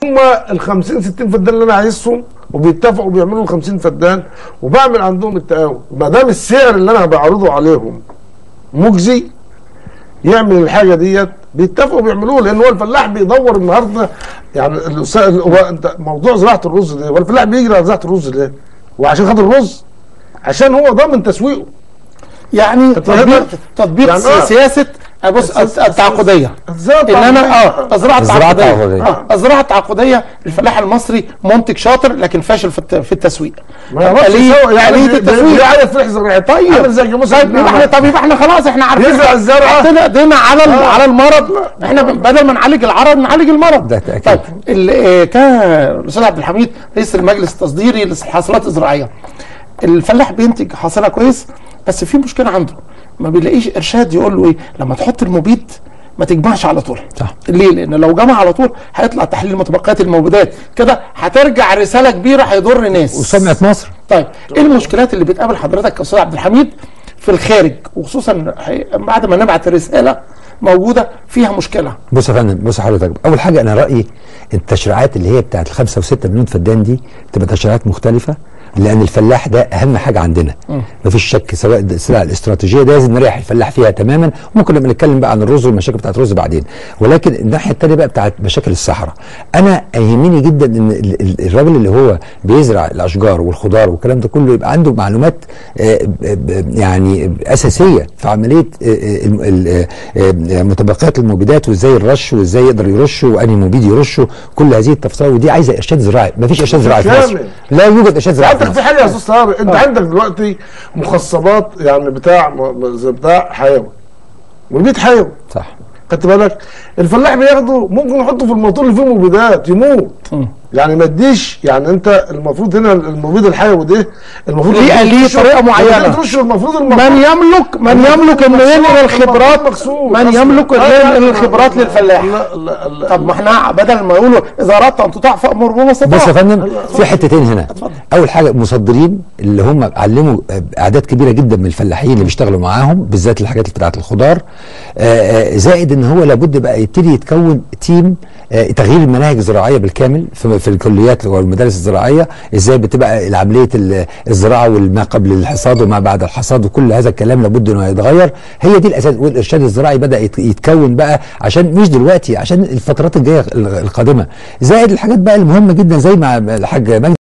هم ال 50 60 فدان اللي انا عايزهم وبيتفقوا بيعملوا ال 50 فدان وبعمل عندهم التقاوم ما دام السعر اللي انا بعرضه عليهم مجزي يعمل الحاجه ديت بيتفقوا بيعملوه لان هو الفلاح بيدور النهارده يعني الأستاذ- هو انت موضوع زراعه الرز ده هو الفلاح بيجري على زراعه الرز ليه؟ وعشان خاطر الرز عشان هو ضامن تسويقه يعني تطبيق فاهم؟ تطبيق يعني آه. سياسه بص التعاقديه الزراعة ان انا التعاقدية. اه الزراعه الزراعة التعاقديه التعاقدية. اه الزراعه التعاقديه الفلاح المصري منتج شاطر لكن فاشل في الت- في التسويق ما يعرفش آلية- يسوق يعني آلية التسويق يعرف فلح زراعي طيب عامل زي جاموس طيب يبقى احنا طب يبقى احنا خلاص احنا عارفين يزرع الزرعة. حطينا ايدينا على ال- آه. على المرض احنا ب- بدل ما نعالج العرض نعالج المرض ده تأكيد. طيب ال- آه، كان الاستاذ عبد الحميد رئيس المجلس التصديري للحاصلات الزراعيه الفلاح بينتج حاصله كويس بس في مشكله عنده ما بيلاقيش ارشاد يقول له ايه لما تحط المبيد ما تجمعش على طول صح. ليه لان لو جمع على طول هيطلع تحليل متبقيات المبيدات كده هترجع رساله كبيره هيضر ناس وسمعه مصر طيب ايه المشكلات اللي بتقابل حضرتك يا استاذ عبد الحميد في الخارج وخصوصا هي- بعد ما نبعت الرساله موجوده فيها مشكله بص يا فندم بص حضرتك اول حاجه انا رايي التشريعات اللي هي بتاعت الخمسة وستة مليون فدان دي تبقى تشريعات مختلفه لان الفلاح ده اهم حاجه عندنا مفيش شك سواء السلع الاستراتيجيه ده لازم نريح الفلاح فيها تماما ممكن لما نتكلم بقى عن الرز والمشاكل بتاعت الرز بعدين ولكن الناحيه الثانيه بقى بتاعت مشاكل الصحراء انا يهمني جدا ان ال- ال- الراجل اللي هو بيزرع الاشجار والخضار والكلام ده كله يبقى عنده معلومات آه، ب- ب- يعني اساسيه في عمليه آه، آه، الم- ال- آه، آه، متبقيات المبيدات وازاي الرش وازاي يقدر يرشه وانهي مبيد يرشه كل هذه التفاصيل ودي عايزه ارشاد زراعي مفيش ارشاد زراعي في مصر كامل. لا يوجد ارشاد زراعي في عندك في مصر حاجه يا استاذ طارق انت عندك دلوقتي مخصبات يعني بتاع م- زي بتاع حيوي مبيد حيوي صح خدت بالك الفلاح بياخده ممكن يحطه في الموتور اللي فيه مبيدات يموت يعني ما تديش يعني انت المفروض هنا المبيد الحيوي ده المفروض ليه- ليه ترشه- طريقة معينة. لما تيجي ترشه المفروض من المفروض يملك من يملك انه ينقل الخبرات مخصوص. من أصلاً. يملك انه آه، لا، ينقل لا، الخبرات لا، للفلاح لا لا لا طب ما احنا بدل ما يقولوا اذا اردت ان تطاع فامر بما بص يا استطاع فندم في حتتين هنا اول حاجه مصدرين اللي هم علموا اعداد كبيره جدا من الفلاحين اللي بيشتغلوا معاهم بالذات الحاجات بتاعه الخضار آه، آه، زائد ان هو لابد بقى يبتدي يتكون تيم آه، تغيير المناهج الزراعيه بالكامل في, في الكليات والمدارس الزراعيه ازاي بتبقى عمليه ال- الزراعه والما قبل الحصاد وما بعد الحصاد وكل هذا الكلام لابد انه يتغير هي دي الاساس والارشاد الزراعي بدا يت- يتكون بقى عشان مش دلوقتي عشان الفترات الجايه القادمه زائد الحاجات بقى المهمه جدا زي ما الحاج مجدي